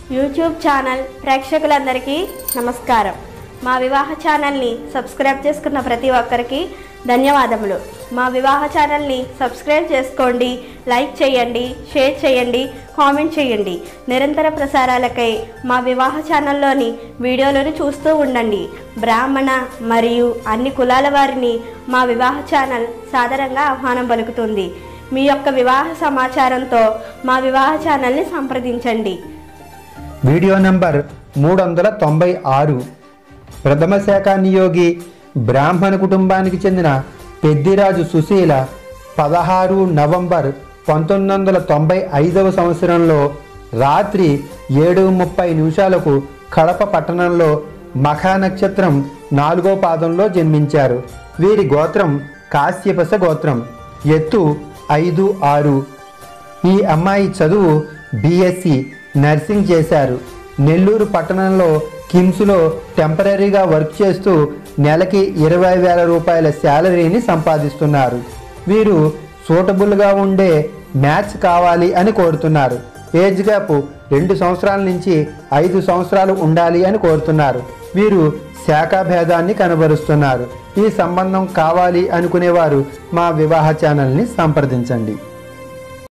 YouTube channel ప్రేక్షకులందరికీ నమస్కారం మా వివాహ ఛానల్ని సబ్స్క్రైబ్ చేసుకున్న ప్రతి ఒక్కరికి ధన్యవాదములు మా వివాహ ఛానల్ని సబ్స్క్రైబ్ చేసుకోండి లైక్ చేయండి షేర్ చేయండి కామెంట్ చేయండి నిరంతర ప్రసారాలకై మా వివాహ ఛానల్లోని వీడియోలను చూస్తూ ఉండండి బ్రాహ్మణ మరియు అన్ని కులాల వారిని మా వివాహ ఛానల్ సాదరంగా ఆహ్వానం పలుకుతుంది మీ యొక్క వివాహ సమాచారంతో మా వివాహ ఛానల్ని సంప్రదించండి వీడియో నంబర్ మూడు వందల తొంభై ఆరు ప్రథమ శాఖ నియోగి బ్రాహ్మణ కుటుంబానికి చెందిన పెద్దిరాజు సుశీల పదహారు నవంబర్ పంతొమ్మిది వందల తొంభై ఐదవ సంవత్సరంలో రాత్రి ఏడు ముప్పై నిమిషాలకు కడప పట్టణంలో మఖా నక్షత్రం నాలుగో పాదంలో జన్మించారు వీరి గోత్రం కాశ్యపస గోత్రం ఎత్తు ఐదు ఆరు ఈ అమ్మాయి చదువు బీఎస్సీ నర్సింగ్ చేశారు నెల్లూరు పట్టణంలో కిమ్స్లో టెంపరీగా వర్క్ చేస్తూ నెలకి ఇరవై వేల రూపాయల శాలరీని సంపాదిస్తున్నారు వీరు సూటబుల్గా ఉండే మ్యాచ్ కావాలి అని కోరుతున్నారు ఏజ్ గ్యాప్ రెండు సంవత్సరాల నుంచి ఐదు సంవత్సరాలు ఉండాలి అని కోరుతున్నారు వీరు శాఖాభేదాన్ని కనబరుస్తున్నారు ఈ సంబంధం కావాలి అనుకునేవారు మా వివాహ ఛానల్ని సంప్రదించండి